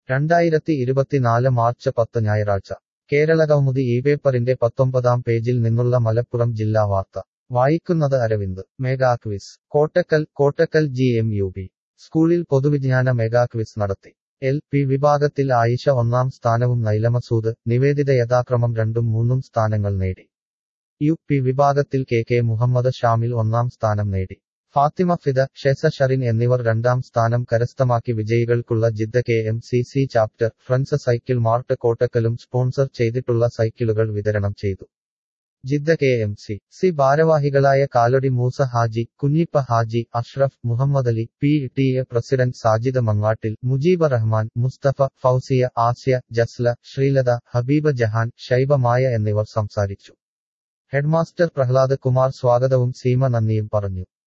രണ്ടായിരത്തി ഇരുപത്തിനാല് മാർച്ച് പത്ത് ഞായറാഴ്ച കേരളകൗമുദി ഈ പേപ്പറിന്റെ പത്തൊമ്പതാം പേജിൽ നിന്നുള്ള മലപ്പുറം ജില്ലാ വാർത്ത വായിക്കുന്നത് Aravind mega quiz Kottakkal Kottakkal G M U P സ്കൂളിൽ പൊതുവിജ്ഞാന മെഗാ ക്വിസ് നടത്തി എൽ പി വിഭാഗത്തിൽ ആയിഷ ഒന്നാം സ്ഥാനവും നൈലമസൂദ് നിവേദിത യഥാക്രമം രണ്ടും മൂന്നും സ്ഥാനങ്ങൾ നേടി യു പി വിഭാഗത്തിൽ കെ കെ മുഹമ്മദ് ഷാമിൽ ഒന്നാം സ്ഥാനം നേടി ഫാത്തിമ ഫിദ ഷെസ ഷറിൻ എന്നിവർ രണ്ടാം സ്ഥാനം കരസ്ഥമാക്കി വിജയികൾക്കുള്ള Jeddah K M C C chapter friends cycle mart കോട്ടക്കലും സ്പോൺസർ ചെയ്തിട്ടുള്ള സൈക്കിളുകൾ വിതരണം ചെയ്തു Jeddah K M C C ഭാരവാഹികളായ Kalady Moosa Haji Kunjippa Haji Ashraf Muhammad Ali P T A president Sajid Mangattil Mujeeba Rahman Mustafa Fousiya Asiya Jasla Sreelatha Habeeba Jahan Shaiba മായ എന്നിവർ സംസാരിച്ചു ഹെഡ്മാസ്റ്റർ പ്രഹ്ലാദ് കുമാർ സ്വാഗതവും സീമ നന്ദിയും പറഞ്ഞു